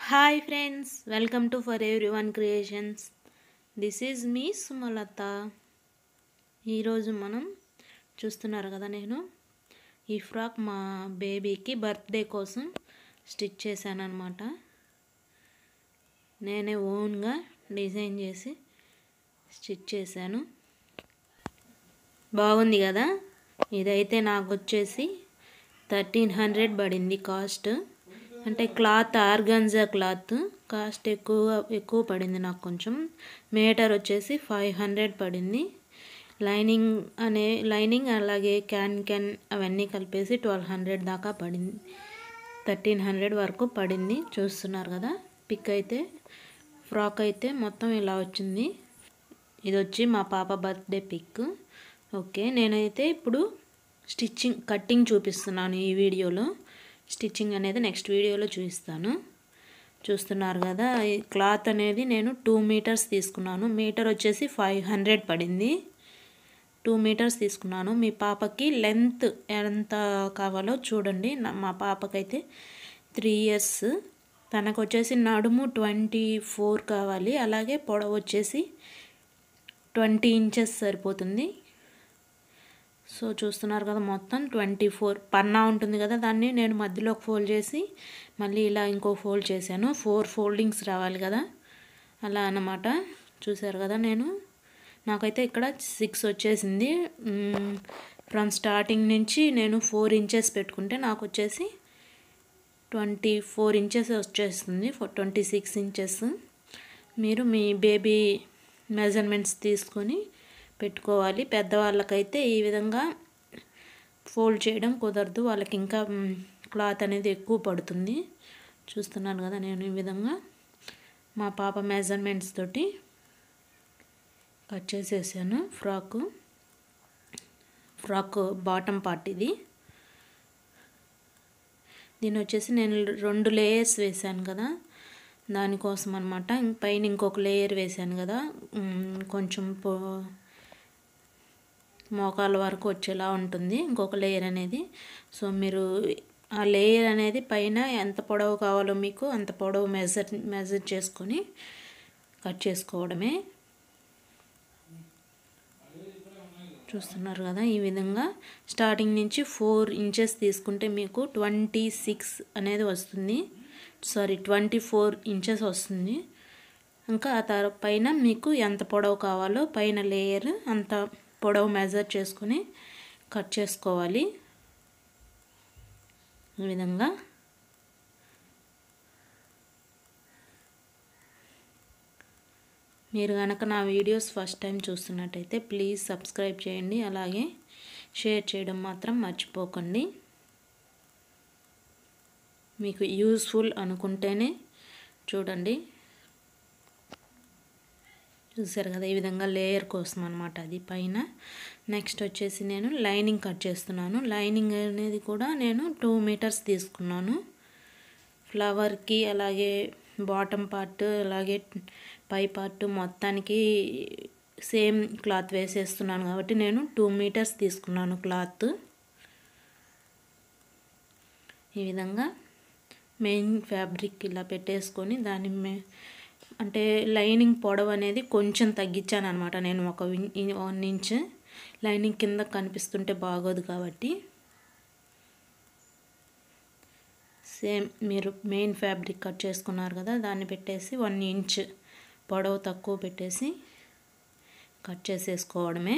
hi friends welcome to for every one creations this is మీ సుమలత ఈరోజు మనం చూస్తున్నారు కదా నేను ఈ ఫ్రాక్ మా బేబీకి బర్త్డే కోసం స్టిచ్ చేశాను అనమాట నేనే ఓన్గా డిజైన్ చేసి స్టిచ్ చేశాను బాగుంది కదా ఇదైతే నాకు వచ్చేసి థర్టీన్ హండ్రెడ్ పడింది కాస్ట్ అంటే క్లాత్ ఆర్గన్జా క్లాత్ కాస్ట్ ఎక్కువ ఎక్కువ పడింది నాకు కొంచెం మీటర్ వచ్చేసి ఫైవ్ హండ్రెడ్ పడింది లైనింగ్ అనే లైనింగ్ అలాగే క్యాన్ క్యాన్ అవన్నీ కలిపేసి ట్వెల్వ్ హండ్రెడ్ దాకా పడింది థర్టీన్ హండ్రెడ్ వరకు పడింది చూస్తున్నారు కదా పిక్ అయితే ఫ్రాక్ అయితే మొత్తం ఇలా వచ్చింది ఇది వచ్చి మా పాప బర్త్డే పిక్ ఓకే నేనైతే ఇప్పుడు స్టిచ్చింగ్ కట్టింగ్ చూపిస్తున్నాను ఈ వీడియోలో స్టిచ్చింగ్ అనేది నెక్స్ట్ వీడియోలో చూపిస్తాను చూస్తున్నారు కదా ఈ క్లాత్ అనేది నేను టూ మీటర్స్ తీసుకున్నాను మీటర్ వచ్చేసి ఫైవ్ హండ్రెడ్ పడింది టూ మీటర్స్ తీసుకున్నాను మీ పాపకి లెంత్ ఎంత కావాలో చూడండి నా- మా పాపకైతే త్రీ ఇయర్స్ తనకు వచ్చేసి నడుము ట్వంటీ ఫోర్ కావాలి అలాగే పొడవు వచ్చేసి ట్వంటీ ఇంచెస్ సరిపోతుంది సో చూస్తున్నారు కదా మొత్తం ట్వంటీ ఫోర్ పన్నా ఉంటుంది కదా దాన్ని నేను మధ్యలోకి ఫోల్డ్ చేసి మళ్ళీ ఇలా ఇంకో ఫోల్డ్ చేశాను ఫోర్ ఫోల్డింగ్స్ రావాలి కదా అలా అన్నమాట చూసారు కదా నేను నాకైతే ఇక్కడ సిక్స్ వచ్చేసింది ఫ్రమ్ స్టార్టింగ్ నుంచి నేను ఫోర్ ఇంచెస్ పెట్టుకుంటే నాకు వచ్చేసి ట్వంటీ ఫోర్ ఇంచెస్ వచ్చేస్తుంది ట్వంటీ సిక్స్ ఇంచెస్ మీరు మీ బేబీ మెజర్మెంట్స్ తీసుకొని పెట్టుకోవాలి పెద్దవాళ్ళకైతే ఈ విధంగా ఫోల్డ్ చేయడం కుదరదు వాళ్ళకి ఇంకా క్లాత్ అనేది ఎక్కువ పడుతుంది చూస్తున్నాను కదా నేను ఈ విధంగా మా పాప మెజర్మెంట్స్ తోటి కట్ చేసేసాను ఫ్రాక్ ఫ్రాక్ బాటమ్ పార్ట్ ఇది దీని వచ్చేసి నేను రెండు లేయర్స్ వేసాను కదా దానికోసం అనమాట పైన ఇంకొక లేయర్ వేసాను కదా ఉమ్, కొంచెం పో మోకాల వరకు వచ్చేలా ఉంటుంది ఇంకొక లేయర్ అనేది సో మీరు ఆ లేయర్ అనేది పైన ఎంత పొడవు కావాలో మీకు అంత పొడవు మెజర్ మెజర్ చేసుకొని కట్ చేసుకోవడమే చూస్తున్నారు కదా ఈ విధంగా స్టార్టింగ్ నుంచి ఫోర్ ఇంచెస్ తీసుకుంటే మీకు ట్వంటీ సిక్స్ అనేది వస్తుంది సారీ ట్వంటీ ఫోర్ ఇంచెస్ వస్తుంది ఇంకా ఆ తర పైన మీకు ఎంత పొడవు కావాలో పైన లేయర్ అంత పొడవు మెజర్ చేసుకొని కట్ చేసుకోవాలి ఈ విధంగా మీరు కనుక నా వీడియోస్ ఫస్ట్ టైం చూస్తున్నట్టయితే ప్లీజ్ సబ్స్క్రైబ్ చేయండి అలాగే షేర్ చేయడం మాత్రం మర్చిపోకండి మీకు యూస్ఫుల్ అనుకుంటేనే చూడండి చూసారు కదా ఈ విధంగా లేయర్ కోసం అనమాట అది పైన నెక్స్ట్ వచ్చేసి నేను లైనింగ్ కట్ చేస్తున్నాను లైనింగ్ అనేది కూడా నేను టూ మీటర్స్ తీసుకున్నాను ఫ్లవర్కి అలాగే బాటమ్ పార్ట్ అలాగే పై పార్ట్ మొత్తానికి సేమ్ క్లాత్ వేసేస్తున్నాను కాబట్టి నేను టూ మీటర్స్ తీసుకున్నాను క్లాత్ ఈ విధంగా మెయిన్ ఫ్యాబ్రిక్ ఇలా పెట్టేసుకొని దాని మే అంటే లైనింగ్ పొడవు అనేది కొంచెం తగ్గించాను అనమాట నేను ఒక వన్ ఇంచ్ లైనింగ్ కింద కనిపిస్తుంటే బాగోదు కాబట్టి సేమ్ మీరు మెయిన్ ఫ్యాబ్రిక్ కట్ చేసుకున్నారు కదా దాన్ని పెట్టేసి వన్ ఇంచ్ పొడవు తక్కువ పెట్టేసి కట్ చేసేసుకోవడమే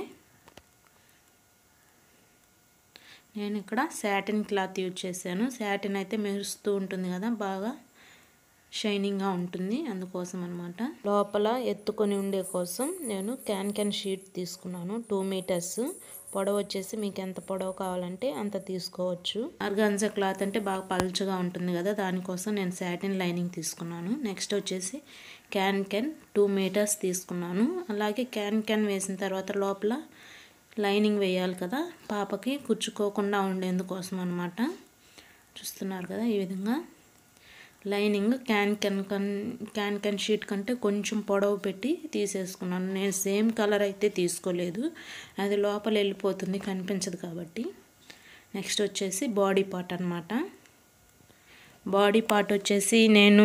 నేను ఇక్కడ శాటిన్ క్లాత్ యూజ్ చేశాను శాటిన్ అయితే మెరుస్తూ ఉంటుంది కదా బాగా షైనింగ్గా ఉంటుంది అందుకోసం అనమాట లోపల ఎత్తుకొని ఉండే కోసం నేను క్యాన్ క్యాన్ షీట్ తీసుకున్నాను టూ మీటర్స్ పొడవు వచ్చేసి మీకు ఎంత పొడవు కావాలంటే అంత తీసుకోవచ్చు ఆర్గాన్జా క్లాత్ అంటే బాగా పలుచగా ఉంటుంది కదా దానికోసం నేను శాటిన్ లైనింగ్ తీసుకున్నాను నెక్స్ట్ వచ్చేసి క్యాన్ క్యాన్ టూ మీటర్స్ తీసుకున్నాను అలాగే క్యాన్ క్యాన్ వేసిన తర్వాత లోపల లైనింగ్ వేయాలి కదా పాపకి కుచ్చుకోకుండా ఉండేందుకోసం అనమాట చూస్తున్నారు కదా ఈ విధంగా lining can can can can can sheet కంటే కొంచెం పొడవు పెట్టి తీసేసుకున్నాను నేను సేమ్ కలర్ అయితే తీసుకోలేదు అది లోపల వెళ్ళిపోతుంది కనిపించదు కాబట్టి నెక్స్ట్ వచ్చేసి బాడీ పార్ట్ అనమాట బాడీ పార్ట్ వచ్చేసి నేను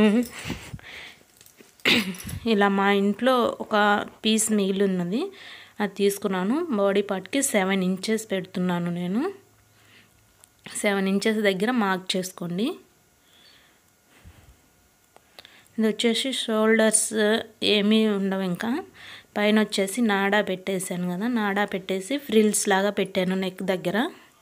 ఇలా మా ఇంట్లో ఒక పీస్ మిగిలి ఉన్నది అది తీసుకున్నాను బాడీ పార్ట్కి సెవెన్ ఇంచెస్ పెడుతున్నాను నేను సెవెన్ ఇంచెస్ దగ్గర మార్క్ చేసుకోండి ఇది వచ్చేసి షోల్డర్స్ ఏమీ ఉండవు ఇంకా పైన వచ్చేసి నాడా పెట్టేశాను కదా నాడా పెట్టేసి ఫ్రిల్స్ లాగా పెట్టాను నెక్ దగ్గర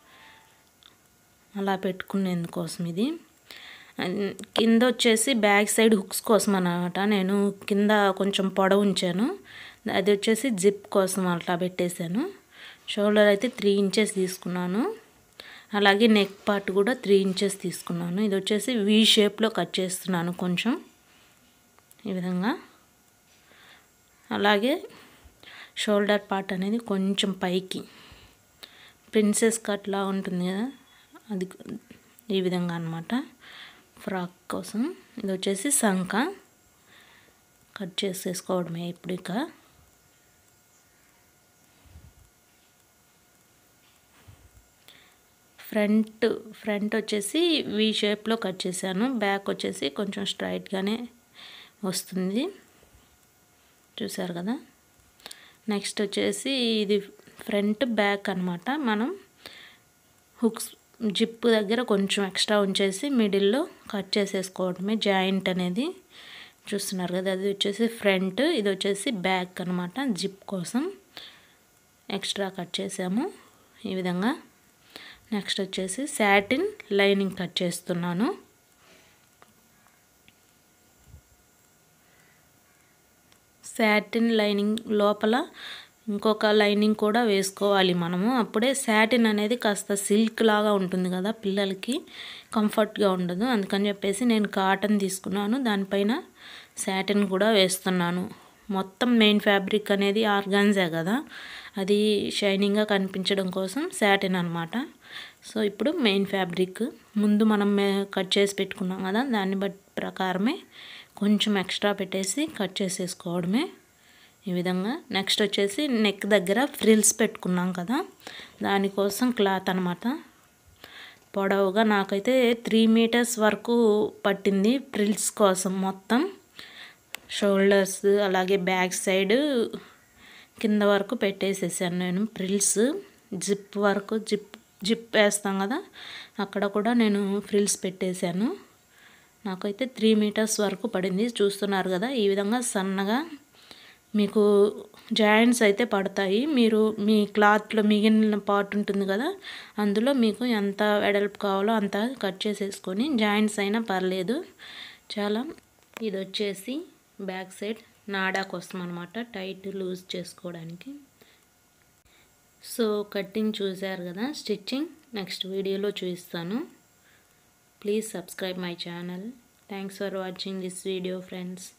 అలా పెట్టుకునేందుకోసం ఇది కింద వచ్చేసి బ్యాక్ సైడ్ హుక్స్ కోసం అన్నమాట నేను కింద కొంచెం పొడవు ఉంచాను అది వచ్చేసి జిప్ కోసం అట్లా పెట్టేశాను షోల్డర్ అయితే త్రీ ఇంచెస్ తీసుకున్నాను అలాగే నెక్ పార్ట్ కూడా త్రీ ఇంచెస్ తీసుకున్నాను ఇది వచ్చేసి వీ షేప్లో కట్ చేస్తున్నాను కొంచెం ఈ విధంగా అలాగే షోల్డర్ పార్ట్ అనేది కొంచెం పైకి ప్రిన్సెస్ కట్లా ఉంటుంది కదా అది ఈ విధంగా అనమాట ఫ్రాక్ కోసం ఇది వచ్చేసి సంక కట్ చేసేసుకోవడమే ఇప్పుడు ఇక ఫ్రంట్ ఫ్రంట్ వచ్చేసి వి షేప్లో కట్ చేశాను బ్యాక్ వచ్చేసి కొంచెం స్ట్రైట్గానే వస్తుంది చూసారు కదా నెక్స్ట్ వచ్చేసి ఇది ఫ్రంట్ బ్యాక్ అనమాట మనం హుక్స్ జిప్ దగ్గర కొంచెం ఎక్స్ట్రా ఉంచేసి మిడిల్లో కట్ చేసేసుకోవడమే జాయింట్ అనేది చూస్తున్నారు కదా అది వచ్చేసి ఫ్రంట్ ఇది వచ్చేసి బ్యాక్ అనమాట జిప్ కోసం ఎక్స్ట్రా కట్ చేసాము ఈ విధంగా నెక్స్ట్ వచ్చేసి శాటిన్ లైనింగ్ కట్ చేస్తున్నాను శాటిన్ లైనింగ్ లోపల ఇంకొక లైనింగ్ కూడా వేసుకోవాలి మనము అప్పుడే శాటిన్ అనేది కాస్త సిల్క్ లాగా ఉంటుంది కదా పిల్లలకి కంఫర్ట్గా ఉండదు అందుకని చెప్పేసి నేను కాటన్ తీసుకున్నాను దానిపైన శాటిన్ కూడా వేస్తున్నాను మొత్తం మెయిన్ ఫ్యాబ్రిక్ అనేది ఆర్గాన్జా కదా అది షైనింగ్గా కనిపించడం కోసం శాటిన్ అనమాట సో ఇప్పుడు మెయిన్ ఫ్యాబ్రిక్ ముందు మనం కట్ చేసి పెట్టుకున్నాం కదా దాన్ని బట్టి ప్రకారమే కొంచెం ఎక్స్ట్రా పెట్టేసి కట్ చేసేసుకోవడమే ఈ విధంగా నెక్స్ట్ వచ్చేసి నెక్ దగ్గర ఫ్రిల్స్ పెట్టుకున్నాం కదా దానికోసం క్లాత్ అనమాట పొడవుగా నాకైతే త్రీ మీటర్స్ వరకు పట్టింది ఫ్రిల్స్ కోసం మొత్తం షోల్డర్స్ అలాగే బ్యాక్ సైడ్ కింద వరకు పెట్టేసేసాను నేను ఫ్రిల్స్ జిప్ వరకు జిప్ జిప్ వేస్తాం కదా అక్కడ కూడా నేను ఫ్రిల్స్ పెట్టేశాను నాకైతే త్రీ మీటర్స్ వరకు పడింది చూస్తున్నారు కదా ఈ విధంగా సన్నగా మీకు జాయింట్స్ అయితే పడతాయి మీరు మీ క్లాత్లో మిగిలిన పార్ట్ ఉంటుంది కదా అందులో మీకు ఎంత వెడల్పు కావాలో అంత కట్ చేసేసుకొని జాయింట్స్ అయినా పర్లేదు చాలా ఇది వచ్చేసి బ్యాక్ సైడ్ నాడా కోసం అనమాట టైట్ లూజ్ చేసుకోవడానికి సో కటింగ్ చూశారు కదా స్టిచ్చింగ్ నెక్స్ట్ వీడియోలో చూపిస్తాను please subscribe my channel thanks for watching this video friends